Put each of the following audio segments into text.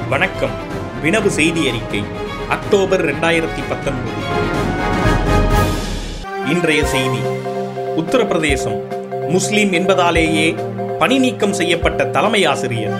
வணக்கம் வினவு செய்தி அறிக்கை அக்டோபர் இரண்டாயிரத்தி பத்தொன்பது இன்றைய செய்தி உத்தரப்பிரதேசம் முஸ்லிம் என்பதாலேயே பணி நீக்கம் செய்யப்பட்ட தலைமை ஆசிரியர்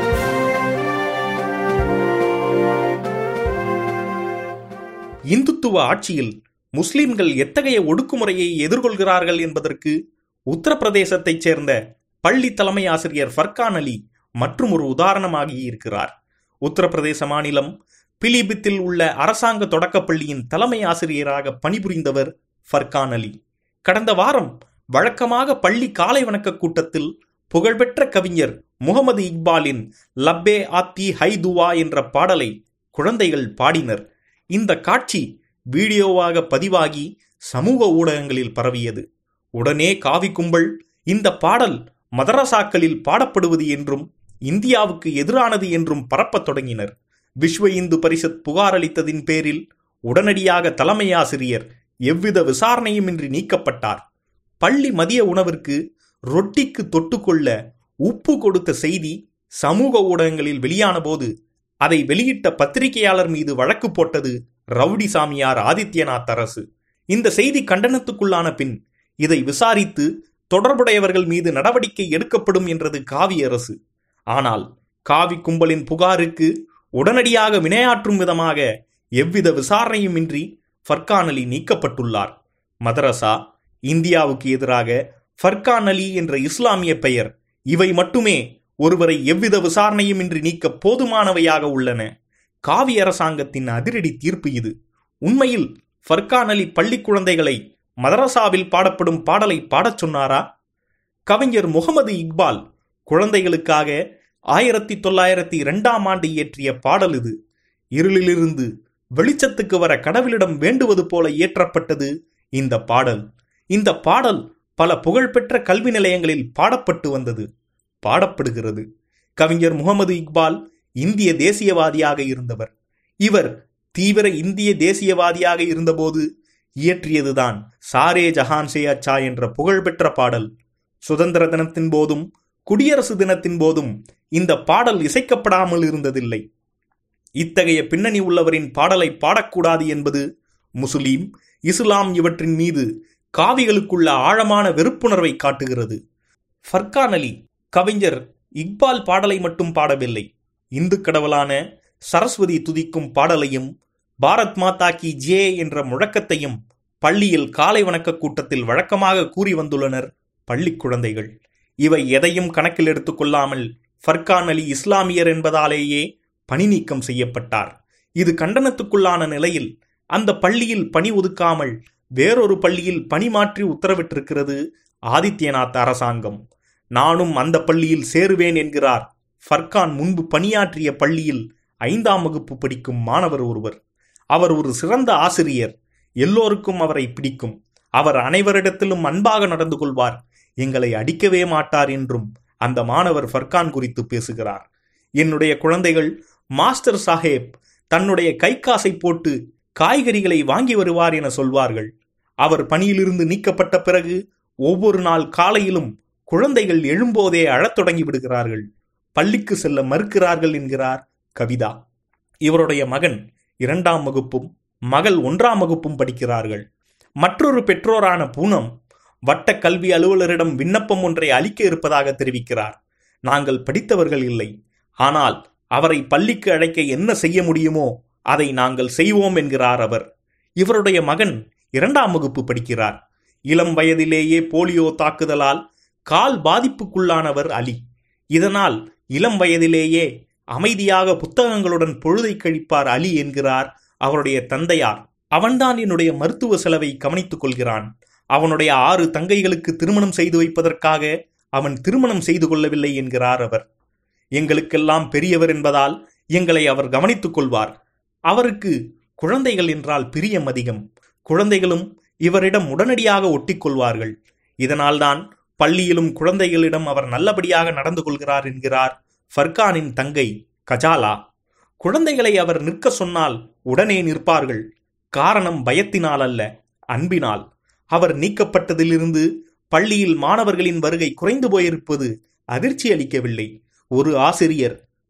இந்துத்துவ ஆட்சியில் முஸ்லிம்கள் எத்தகைய ஒடுக்குமுறையை எதிர்கொள்கிறார்கள் என்பதற்கு உத்தரப்பிரதேசத்தைச் சேர்ந்த பள்ளி தலைமை ஆசிரியர் ஃபர்கான் அலி மற்றும் ஒரு உதாரணமாகி இருக்கிறார் உத்தரப்பிரதேச மாநிலம் பிலிபித்தில் உள்ள அரசாங்க தொடக்கப்பள்ளியின் தலைமை ஆசிரியராக பணிபுரிந்தவர் ஃபர்கான் அலி கடந்த வாரம் வழக்கமாக பள்ளி காலை வணக்க கூட்டத்தில் புகழ்பெற்ற கவிஞர் முகமது இக்பாலின் லப்பே ஆத்தி ஹை துவா என்ற பாடலை குழந்தைகள் பாடினர் இந்த காட்சி வீடியோவாக பதிவாகி சமூக ஊடகங்களில் பரவியது உடனே காவி கும்பல் இந்த பாடல் மதரசாக்களில் பாடப்படுவது என்றும் இந்தியாவுக்கு எதிரானது என்றும் பரப்பத் தொடங்கினர் விஸ்வ இந்து பரிஷத் புகார் அளித்ததின் பேரில் உடனடியாக தலைமை ஆசிரியர் எவ்வித விசாரணையுமின்றி நீக்கப்பட்டார் பள்ளி மதிய உணவிற்கு ரொட்டிக்கு தொட்டுக்கொள்ள உப்பு கொடுத்த செய்தி சமூக ஊடகங்களில் வெளியான போது அதை வெளியிட்ட பத்திரிகையாளர் மீது வழக்கு போட்டது ரவுடி சாமியார் ஆதித்யநாத் அரசு இந்த செய்தி கண்டனத்துக்குள்ளான பின் இதை விசாரித்து தொடர்புடையவர்கள் மீது நடவடிக்கை எடுக்கப்படும் என்றது காவி அரசு ஆனால் காவி கும்பலின் புகாருக்கு உடனடியாக வினையாற்றும் விதமாக எவ்வித விசாரணையுமின்றி ஃபர்கான் அலி நீக்கப்பட்டுள்ளார் மதரசா இந்தியாவுக்கு எதிராக ஃபர்கான் அலி என்ற இஸ்லாமிய பெயர் இவை மட்டுமே ஒருவரை எவ்வித விசாரணையுமின்றி நீக்க போதுமானவையாக உள்ளன காவி அரசாங்கத்தின் அதிரடி தீர்ப்பு இது உண்மையில் ஃபர்கான் அலி பள்ளி குழந்தைகளை மதரசாவில் பாடப்படும் பாடலை பாடச் சொன்னாரா கவிஞர் முகமது இக்பால் குழந்தைகளுக்காக ஆயிரத்தி தொள்ளாயிரத்தி இரண்டாம் ஆண்டு இயற்றிய பாடல் இது இருளிலிருந்து வெளிச்சத்துக்கு வர கடவுளிடம் வேண்டுவது போல இயற்றப்பட்டது இந்த பாடல் இந்த பாடல் பல புகழ்பெற்ற கல்வி நிலையங்களில் பாடப்பட்டு வந்தது பாடப்படுகிறது கவிஞர் முகமது இக்பால் இந்திய தேசியவாதியாக இருந்தவர் இவர் தீவிர இந்திய தேசியவாதியாக இருந்தபோது இயற்றியதுதான் சாரே ஜஹான் சே அச்சா என்ற புகழ்பெற்ற பாடல் சுதந்திர தினத்தின் போதும் குடியரசு தினத்தின் போதும் இந்த பாடல் இசைக்கப்படாமல் இருந்ததில்லை இத்தகைய பின்னணி உள்ளவரின் பாடலை பாடக்கூடாது என்பது முஸ்லீம் இஸ்லாம் இவற்றின் மீது காவிகளுக்குள்ள ஆழமான வெறுப்புணர்வை காட்டுகிறது ஃபர்கான் அலி கவிஞர் இக்பால் பாடலை மட்டும் பாடவில்லை இந்து கடவுளான சரஸ்வதி துதிக்கும் பாடலையும் பாரத் மாதா கி ஜே என்ற முழக்கத்தையும் பள்ளியில் காலை வணக்க கூட்டத்தில் வழக்கமாக கூறி வந்துள்ளனர் பள்ளி குழந்தைகள் இவை எதையும் கணக்கில் எடுத்துக்கொள்ளாமல் ஃபர்கான் அலி இஸ்லாமியர் என்பதாலேயே பணி நீக்கம் செய்யப்பட்டார் இது கண்டனத்துக்குள்ளான நிலையில் அந்த பள்ளியில் பணி ஒதுக்காமல் வேறொரு பள்ளியில் பணி மாற்றி உத்தரவிட்டிருக்கிறது ஆதித்யநாத் அரசாங்கம் நானும் அந்த பள்ளியில் சேருவேன் என்கிறார் ஃபர்கான் முன்பு பணியாற்றிய பள்ளியில் ஐந்தாம் வகுப்பு படிக்கும் மாணவர் ஒருவர் அவர் ஒரு சிறந்த ஆசிரியர் எல்லோருக்கும் அவரை பிடிக்கும் அவர் அனைவரிடத்திலும் அன்பாக நடந்து கொள்வார் எங்களை அடிக்கவே மாட்டார் என்றும் அந்த மாணவர் ஃபர்கான் குறித்து பேசுகிறார் என்னுடைய குழந்தைகள் மாஸ்டர் சாஹேப் தன்னுடைய கை காசை போட்டு காய்கறிகளை வாங்கி வருவார் என சொல்வார்கள் அவர் பணியிலிருந்து நீக்கப்பட்ட பிறகு ஒவ்வொரு நாள் காலையிலும் குழந்தைகள் எழும்போதே அழத் தொடங்கி விடுகிறார்கள் பள்ளிக்கு செல்ல மறுக்கிறார்கள் என்கிறார் கவிதா இவருடைய மகன் இரண்டாம் வகுப்பும் மகள் ஒன்றாம் வகுப்பும் படிக்கிறார்கள் மற்றொரு பெற்றோரான பூனம் வட்ட கல்வி அலுவலரிடம் விண்ணப்பம் ஒன்றை அளிக்க இருப்பதாக தெரிவிக்கிறார் நாங்கள் படித்தவர்கள் இல்லை ஆனால் அவரை பள்ளிக்கு அழைக்க என்ன செய்ய முடியுமோ அதை நாங்கள் செய்வோம் என்கிறார் அவர் இவருடைய மகன் இரண்டாம் வகுப்பு படிக்கிறார் இளம் வயதிலேயே போலியோ தாக்குதலால் கால் பாதிப்புக்குள்ளானவர் அலி இதனால் இளம் வயதிலேயே அமைதியாக புத்தகங்களுடன் பொழுதை கழிப்பார் அலி என்கிறார் அவருடைய தந்தையார் அவன்தான் என்னுடைய மருத்துவ செலவை கவனித்துக் கொள்கிறான் அவனுடைய ஆறு தங்கைகளுக்கு திருமணம் செய்து வைப்பதற்காக அவன் திருமணம் செய்து கொள்ளவில்லை என்கிறார் அவர் எங்களுக்கெல்லாம் பெரியவர் என்பதால் எங்களை அவர் கவனித்துக் கொள்வார் அவருக்கு குழந்தைகள் என்றால் பிரியம் அதிகம் குழந்தைகளும் இவரிடம் உடனடியாக ஒட்டிக்கொள்வார்கள் இதனால்தான் பள்ளியிலும் குழந்தைகளிடம் அவர் நல்லபடியாக நடந்து கொள்கிறார் என்கிறார் ஃபர்கானின் தங்கை கஜாலா குழந்தைகளை அவர் நிற்க சொன்னால் உடனே நிற்பார்கள் காரணம் பயத்தினால் அல்ல அன்பினால் அவர் நீக்கப்பட்டதிலிருந்து பள்ளியில் மாணவர்களின் வருகை குறைந்து போயிருப்பது அதிர்ச்சி அளிக்கவில்லை ஒரு ஆசிரியர்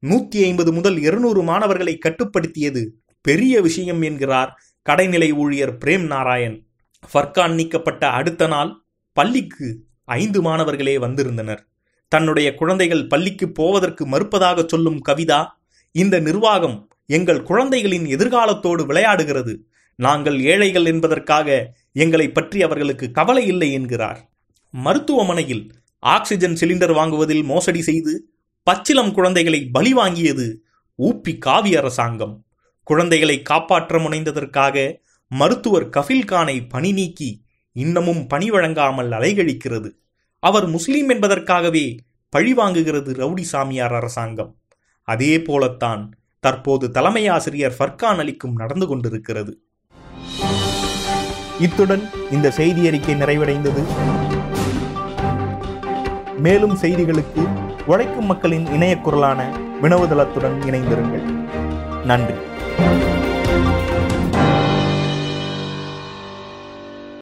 நூத்தி ஐம்பது முதல் இருநூறு மாணவர்களை கட்டுப்படுத்தியது பெரிய விஷயம் என்கிறார் கடைநிலை ஊழியர் பிரேம் நாராயண் ஃபர்கான் நீக்கப்பட்ட அடுத்த நாள் பள்ளிக்கு ஐந்து மாணவர்களே வந்திருந்தனர் தன்னுடைய குழந்தைகள் பள்ளிக்கு போவதற்கு மறுப்பதாக சொல்லும் கவிதா இந்த நிர்வாகம் எங்கள் குழந்தைகளின் எதிர்காலத்தோடு விளையாடுகிறது நாங்கள் ஏழைகள் என்பதற்காக எங்களை பற்றி அவர்களுக்கு கவலை இல்லை என்கிறார் மருத்துவமனையில் ஆக்சிஜன் சிலிண்டர் வாங்குவதில் மோசடி செய்து பச்சிலம் குழந்தைகளை பலி வாங்கியது ஊப்பி காவி அரசாங்கம் குழந்தைகளை காப்பாற்ற முனைந்ததற்காக மருத்துவர் கஃபில் கானை பணி நீக்கி இன்னமும் பணி வழங்காமல் அலைகழிக்கிறது அவர் முஸ்லீம் என்பதற்காகவே பழி வாங்குகிறது ரவுடி சாமியார் அரசாங்கம் அதே போலத்தான் தற்போது தலைமை ஆசிரியர் ஃபர்கான் அலிக்கும் நடந்து கொண்டிருக்கிறது இத்துடன் இந்த செய்தி அறிக்கை நிறைவடைந்தது மேலும் செய்திகளுக்கு உழைக்கும் மக்களின் இணைய குரலான வினவுதளத்துடன் இணைந்திருங்கள் நன்றி